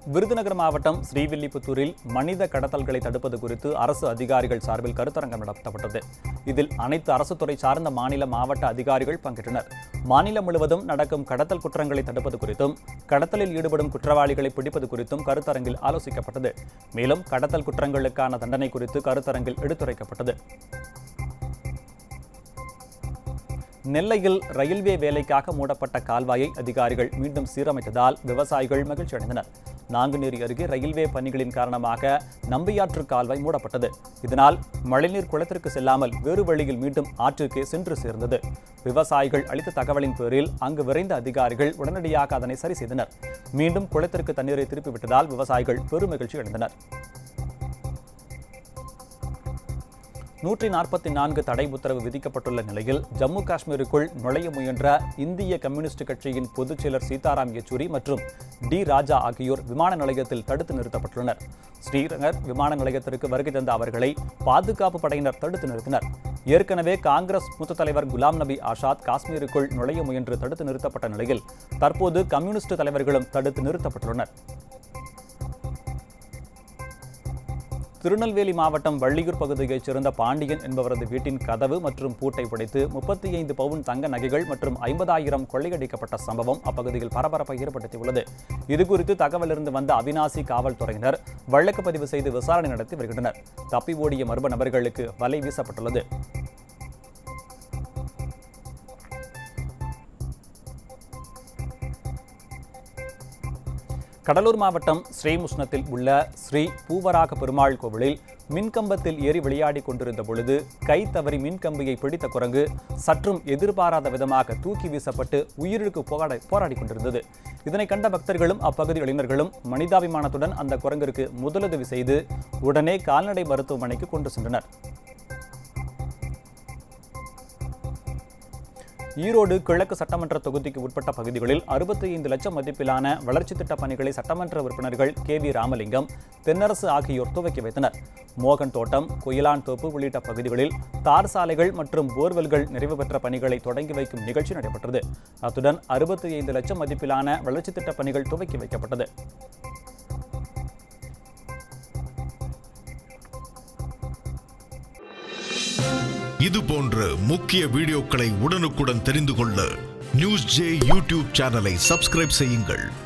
விருதுநகர் மாவட்டம் ஸ்ரீவில்லிபுத்தூரில் மனித கடத்தல்களை தடுப்பது குறித்து அரசு அதிகாரிகள் சார்பில் கருத்தரங்கம் நடத்தப்பட்டது இதில் அனைத்து அரசு துறை சார்ந்த மாநில மாவட்ட அதிகாரிகள் பங்கேற்றனர் மாநிலம் முழுவதும் நடக்கும் கடத்தல் குற்றங்களை தடுப்பது குறித்தும் கடத்தலில் ஈடுபடும் குற்றவாளிகளை பிடிப்பது குறித்தும் கருத்தரங்கில் ஆலோசிக்கப்பட்டது மேலும் கடத்தல் குற்றங்களுக்கான தண்டனை குறித்து கருத்தரங்கில் எடுத்துரைக்கப்பட்டது நெல்லையில் ரயில்வே வேலைக்காக மூடப்பட்ட கால்வாயை அதிகாரிகள் மீண்டும் சீரமைத்ததால் விவசாயிகள் மகிழ்ச்சி அடைந்தனர் நாங்குநேரி அருகே ரயில்வே பணிகளின் காரணமாக நம்பியாற்று கால்வாய் மூடப்பட்டது இதனால் மழைநீர் குளத்திற்கு செல்லாமல் வேறு வழியில் மீண்டும் ஆற்றிற்கு சென்று சேர்ந்தது விவசாயிகள் அளித்த தகவலின் பேரில் அங்கு விரைந்த அதிகாரிகள் உடனடியாக அதனை சரி செய்தனர் மீண்டும் குளத்திற்கு தண்ணீரை திருப்பிவிட்டதால் விவசாயிகள் பெருமகிழ்ச்சி அடைந்தனர் நூற்றி நாற்பத்தி நான்கு தடை உத்தரவு விதிக்கப்பட்டுள்ள நிலையில் ஜம்மு காஷ்மீருக்குள் நுழைய முயன்ற இந்திய கம்யூனிஸ்ட் கட்சியின் பொதுச் செயலர் சீதாராம் யெச்சூரி மற்றும் டி ராஜா ஆகியோர் விமான நிலையத்தில் தடுத்து நிறுத்தப்பட்டுள்ளனர் ஸ்ரீநகர் விமான நிலையத்திற்கு வருகை தந்த அவர்களை பாதுகாப்பு படையினர் தடுத்து நிறுத்தினர் ஏற்கனவே காங்கிரஸ் மூத்த தலைவர் குலாம் நபி ஆசாத் காஷ்மீருக்குள் நுழைய முயன்று தடுத்து நிறுத்தப்பட்ட நிலையில் தற்போது கம்யூனிஸ்ட் தலைவர்களும் தடுத்து நிறுத்தப்பட்டுள்ளனர் திருநெல்வேலி மாவட்டம் வள்ளியூர் பகுதியைச் சேர்ந்த பாண்டியன் என்பவரது வீட்டின் கதவு மற்றும் பூட்டை உடைத்து முப்பத்தி ஐந்து பவுன் தங்க நகைகள் மற்றும் ஐம்பதாயிரம் கொள்ளையடிக்கப்பட்ட சம்பவம் அப்பகுதியில் பரபரப்பை ஏற்படுத்தியுள்ளது இதுகுறித்து தகவலிருந்து வந்த அவினாசி காவல்துறையினர் வழக்கு பதிவு செய்து விசாரணை நடத்தி வருகின்றனர் தப்பி ஓடிய மர்ம நபர்களுக்கு வலை வீசப்பட்டுள்ளது கடலூர் மாவட்டம் ஸ்ரீமுஷ்ணத்தில் உள்ள ஸ்ரீ பூவராக பெருமாள் கோவிலில் மின்கம்பத்தில் ஏறி விளையாடி கொண்டிருந்த பொழுது கை தவறி மின்கம்பியை பிடித்த குரங்கு சற்றும் எதிர்பாராத விதமாக தூக்கி வீசப்பட்டு உயிருக்கு போராட போராடி கொண்டிருந்தது இதனை கண்ட பக்தர்களும் அப்பகுதி இளைஞர்களும் மனிதாபிமானத்துடன் அந்த குரங்கிற்கு முதலுதவி செய்து உடனே கால்நடை மருத்துவமனைக்கு கொண்டு சென்றனர் ஈரோடு கிழக்கு சட்டமன்ற தொகுதிக்கு உட்பட்ட பகுதிகளில் அறுபத்தி ஐந்து லட்சம் மதிப்பிலான வளர்ச்சி திட்ட பணிகளை சட்டமன்ற உறுப்பினர்கள் கே வி ராமலிங்கம் தென்னரசு ஆகியோர் துவக்கி வைத்தனர் மோகன் தோட்டம் குயிலான் தோப்பு உள்ளிட்ட பகுதிகளில் தார் சாலைகள் மற்றும் போர்வெல்கள் நிறைவு பெற்ற பணிகளை தொடங்கி வைக்கும் நிகழ்ச்சி நடைபெற்றது அத்துடன் அறுபத்தி ஐந்து லட்சம் மதிப்பிலான வளர்ச்சி திட்ட பணிகள் துவக்கி வைக்கப்பட்டது இது போன்ற முக்கிய வீடியோக்களை உடனுக்குடன் தெரிந்து கொள்ள நியூஸ் ஜே யூடியூப் சேனலை சப்ஸ்கிரைப் செய்யுங்கள்